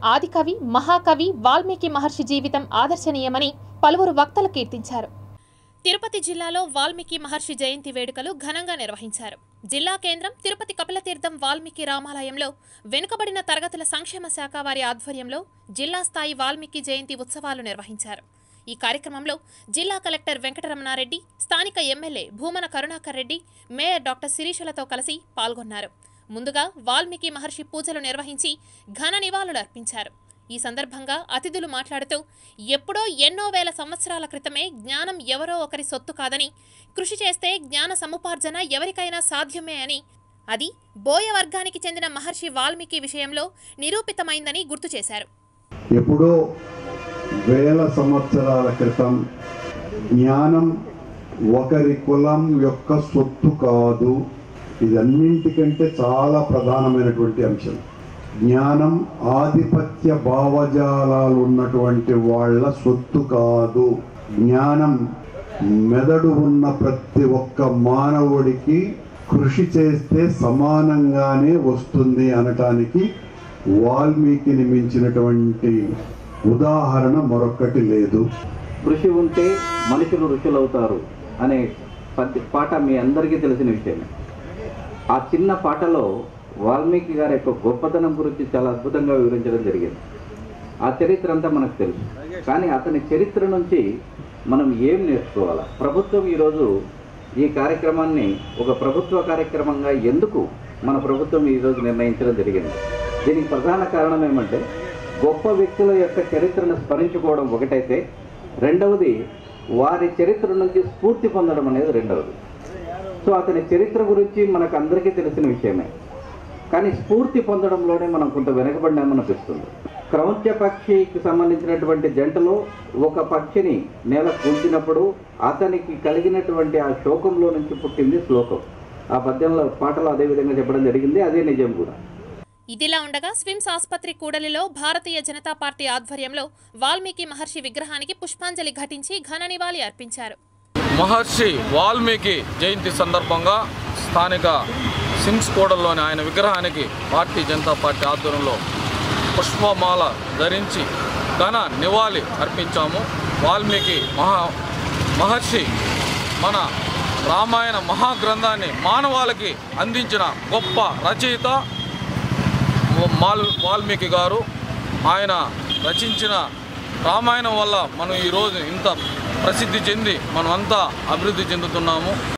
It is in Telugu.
ఆదికవి మహాకవి వాల్మీకి మహర్షి జీవితం ఆదర్శనీయమని పలువురు వక్తలు కీర్తించారు తిరుపతి జిల్లాలో వాల్మీకి మహర్షి జయంతి వేడుకలు ఘనంగా నిర్వహించారు జిల్లా కేంద్రం తిరుపతి కపిలతీర్థం వాల్మీకి రామాలయంలో వెనుకబడిన తరగతుల సంక్షేమ శాఖ వారి ఆధ్వర్యంలో జిల్లా స్థాయి వాల్మీకి జయంతి ఉత్సవాలు నిర్వహించారు ఈ కార్యక్రమంలో జిల్లా కలెక్టర్ వెంకటరమణారెడ్డి స్థానిక MLA Bhumana Karunakar Reddy mayor doctor శిరీషలతో కలిసి పాల్గొన్నారు ముందుగా వాల్మీకి మహర్షి పూజలు నిర్వహించి ఘన నివాళులు అర్పించారు ఈ సందర్భంగా అతిథులు మాట్లాడుతూ ఎప్పుడో ఎన్నో వేల సంవత్సరాల క్రితమే జ్ఞానం ఎవరో ఒకరి సొత్తు కాదని కృషి చేస్తే జ్ఞాన సముపార్జన ఎవరికైనా సాధ్యమే అని అది బోయ వర్గానికి చెందిన మహర్షి వాల్మీకి విషయంలో నిరూపితమైందని గుర్తు చేశారు ఎప్పుడో వేల సంవత్సరాల క్రితం జ్ఞానం ఒకరి కులం యొక్క సొత్తు కాదు ఇదన్నింటికంటే చాలా ప్రధానమైనటువంటి అంశం జ్ఞానం ఆధిపత్య భావజాలాలు ఉన్నటువంటి వాళ్ళ సొత్తు కాదు జ్ఞానం మెదడు ఉన్న ప్రతి ఒక్క మానవుడికి కృషి చేస్తే సమానంగానే వస్తుంది అనటానికి వాల్మీకిని మించినటువంటి ఉదాహరణ మరొకటి లేదు కృషి ఉంటే మనుషులు ఋషులవుతారు అనే పద్య పాట మీ అందరికీ తెలిసిన విషయమే ఆ చిన్న పాటలో వాల్మీకి గారి యొక్క గొప్పతనం గురించి చాలా అద్భుతంగా వివరించడం జరిగింది ఆ చరిత్ర అంతా మనకు తెలుసు కానీ అతని చరిత్ర నుంచి మనం ఏం నేర్చుకోవాలా ప్రభుత్వం ఈరోజు ఈ కార్యక్రమాన్ని ఒక ప్రభుత్వ కార్యక్రమంగా ఎందుకు మన ప్రభుత్వం ఈరోజు నిర్ణయించడం జరిగింది దీనికి ప్రధాన కారణం ఏమంటే గొప్ప వ్యక్తుల యొక్క చరిత్రను స్మరించుకోవడం ఒకటైతే రెండవది వారి చరిత్ర నుంచి స్ఫూర్తి పొందడం అనేది రెండవది సో అతని చరిత్ర గురించి మనకు అందరికీ తెలిసిన విషయమే కానీ స్ఫూర్తి పొందడంలోనే మనం కొంత వెనకబడినామనిపిస్తుంది క్రౌంచ పక్షికి సంబంధించినటువంటి జంటలో ఒక పక్షిని నేల కూల్చినప్పుడు అతనికి కలిగినటువంటి ఆ శోకంలో నుంచి పుట్టింది శ్లోకం ఆ పద్యంలో పాటలో అదే విధంగా చెప్పడం జరిగింది అదే నిజం కూడా ఇదిలా ఉండగా స్విమ్స్ ఆసుపత్రి కూడలిలో భారతీయ జనతా పార్టీ ఆధ్వర్యంలో వాల్మీకి మహర్షి విగ్రహానికి పుష్పాంజలి ఘటించి ఘన నివాళి అర్పించారు మహర్షి వాల్మీకి జయంతి సందర్భంగా స్థానిక సిమ్స్ కూడల్లోని ఆయన విగ్రహానికి భారతీయ జనతా పార్టీ ఆధ్వర్యంలో పుష్పమాల ధరించి ఘన నివాళి అర్పించాము వాల్మీకి మహా మహర్షి మన రామాయణ మహాగ్రంథాన్ని మానవాళికి అందించిన గొప్ప రచయిత వాల్ వాల్మీకి గారు ఆయన రచించిన రామాయణం వల్ల మనం ఈరోజు ఇంత ప్రసిద్ధి చెంది మనం అంతా అభివృద్ధి చెందుతున్నాము